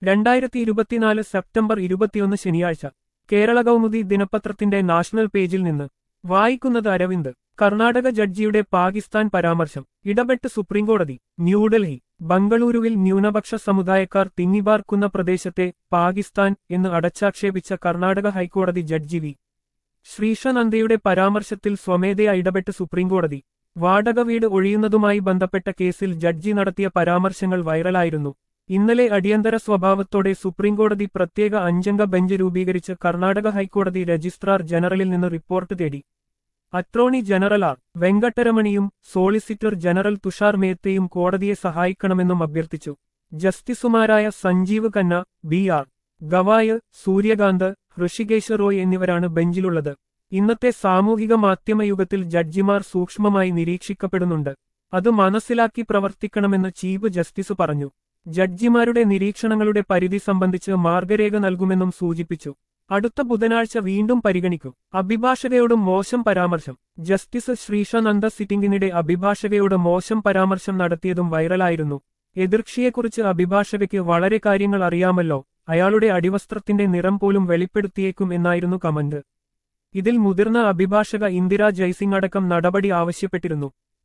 രണ്ടായിരത്തി ഇരുപത്തിനാല് സെപ്റ്റംബർ ഇരുപത്തിയൊന്ന് ശനിയാഴ്ച കേരള കൗമുദി ദിനപത്രത്തിന്റെ നാഷണൽ പേജിൽ നിന്ന് വായിക്കുന്നത് അരവിന്ദ് കർണാടക ജഡ്ജിയുടെ പാകിസ്ഥാൻ പരാമർശം ഇടപെട്ട് സുപ്രീംകോടതി ന്യൂഡൽഹി ബംഗളൂരുവിൽ ന്യൂനപക്ഷ സമുദായക്കാർ തിങ്ങിപാർക്കുന്ന പ്രദേശത്തെ പാകിസ്ഥാൻ എന്ന് അടച്ചാക്ഷേപിച്ച കർണാടക ഹൈക്കോടതി ജഡ്ജി വി ശ്രീഷനന്ദയുടെ പരാമർശത്തിൽ സ്വമേധയാ ഇടപെട്ട് സുപ്രീംകോടതി വാടക വീട് ഒഴിയുന്നതുമായി ബന്ധപ്പെട്ട കേസിൽ ജഡ്ജി നടത്തിയ പരാമർശങ്ങൾ വൈറലായിരുന്നു ഇന്നലെ അടിയന്തര സ്വഭാവത്തോടെ സുപ്രീംകോടതി പ്രത്യേക അഞ്ചംഗ ബെഞ്ച് രൂപീകരിച്ച് കർണാടക ഹൈക്കോടതി രജിസ്ട്രാർ ജനറലിൽ നിന്ന് റിപ്പോർട്ട് തേടി അറ്റോർണി ജനറൽ ആർ വെങ്കട്ടരമണിയും സോളിസിറ്റർ ജനറൽ തുഷാർ മേത്തയും കോടതിയെ സഹായിക്കണമെന്നും അഭ്യർത്ഥിച്ചു ജസ്റ്റിസുമാരായ സഞ്ജീവ് ഖന്ന ബി ആർ ഗവായ് സൂര്യകാന്ത് ഋഷികേശ് റോയ് എന്നിവരാണ് ബെഞ്ചിലുള്ളത് ഇന്നത്തെ സാമൂഹിക മാധ്യമയുഗത്തിൽ ജഡ്ജിമാർ സൂക്ഷ്മമായി നിരീക്ഷിക്കപ്പെടുന്നുണ്ട് അത് മനസ്സിലാക്കി പ്രവർത്തിക്കണമെന്ന് ചീഫ് ജസ്റ്റിസ് പറഞ്ഞു ജഡ്ജിമാരുടെ നിരീക്ഷണങ്ങളുടെ പരിധി സംബന്ധിച്ച് മാർഗരേഖ നൽകുമെന്നും സൂചിപ്പിച്ചു അടുത്ത ബുധനാഴ്ച വീണ്ടും പരിഗണിക്കും അഭിഭാഷകയോട് മോശം പരാമർശം ജസ്റ്റിസ് ശ്രീഷാനന്ദ സിറ്റിംഗിനിടെ അഭിഭാഷകയോട് മോശം പരാമർശം നടത്തിയതും വൈറലായിരുന്നു എതിർക്ഷിയെക്കുറിച്ച് അഭിഭാഷകയ്ക്ക് വളരെ കാര്യങ്ങൾ അറിയാമല്ലോ അയാളുടെ അടിവസ്ത്രത്തിന്റെ നിറം പോലും വെളിപ്പെടുത്തിയേക്കും എന്നായിരുന്നു കമന്റ് ഇതിൽ മുതിർന്ന അഭിഭാഷക ഇന്ദിരാ ജയ്സിംഗ് അടക്കം നടപടി ആവശ്യപ്പെട്ടിരുന്നു